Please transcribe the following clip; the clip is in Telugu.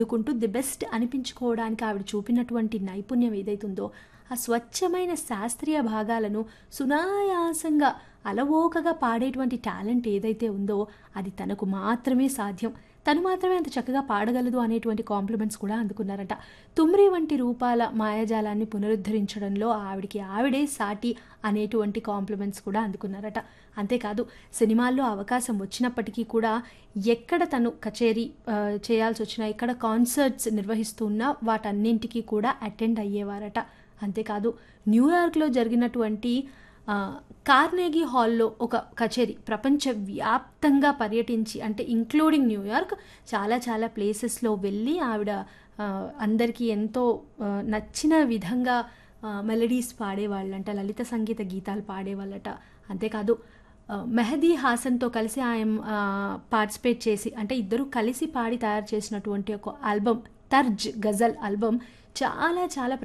అందుకుంటూ ది బెస్ట్ అనిపించుకోవడానికి ఆవిడ చూపినటువంటి నైపుణ్యం ఏదైతుందో ఆ స్వచ్ఛమైన శాస్త్రీయ భాగాలను సునాయాసంగా అలవోకగా పాడేటువంటి టాలెంట్ ఏదైతే ఉందో అది తనకు మాత్రమే సాధ్యం తను మాత్రమే అంత చక్కగా పాడగలదు అనేటువంటి కాంప్లిమెంట్స్ కూడా అందుకున్నారట తుమ్రి వంటి రూపాల మాయాజాలాన్ని పునరుద్ధరించడంలో ఆవిడికి ఆవిడే సాటి అనేటువంటి కాంప్లిమెంట్స్ కూడా అందుకున్నారట అంతేకాదు సినిమాల్లో అవకాశం వచ్చినప్పటికీ కూడా ఎక్కడ తను కచేరీ ఆ, చేయాల్సి వచ్చినా ఎక్కడ కాన్సర్ట్స్ నిర్వహిస్తున్నా వాటన్నింటికీ కూడా అటెండ్ అయ్యేవారట అంతేకాదు న్యూయార్క్లో జరిగినటువంటి ఆ, కార్నేగీ హాల్లో ఒక కచేరీ ప్రపంచవ్యాప్తంగా పర్యటించి అంటే ఇంక్లూడింగ్ న్యూయార్క్ చాలా చాలా ప్లేసెస్లో వెళ్ళి ఆవిడ ఆ, అందరికీ ఎంతో ఆ, నచ్చిన విధంగా మెలడీస్ పాడేవాళ్ళంట లలిత సంగీత గీతాలు పాడేవాళ్ళట అంతేకాదు ఆ, మెహదీ హాసన్తో కలిసి ఆయన పార్టిసిపేట్ చేసి అంటే ఇద్దరు కలిసి పాడి తయారు చేసినటువంటి ఒక ఆల్బమ్ తర్జ్ గజల్ ఆల్బమ్ చాలా చాలా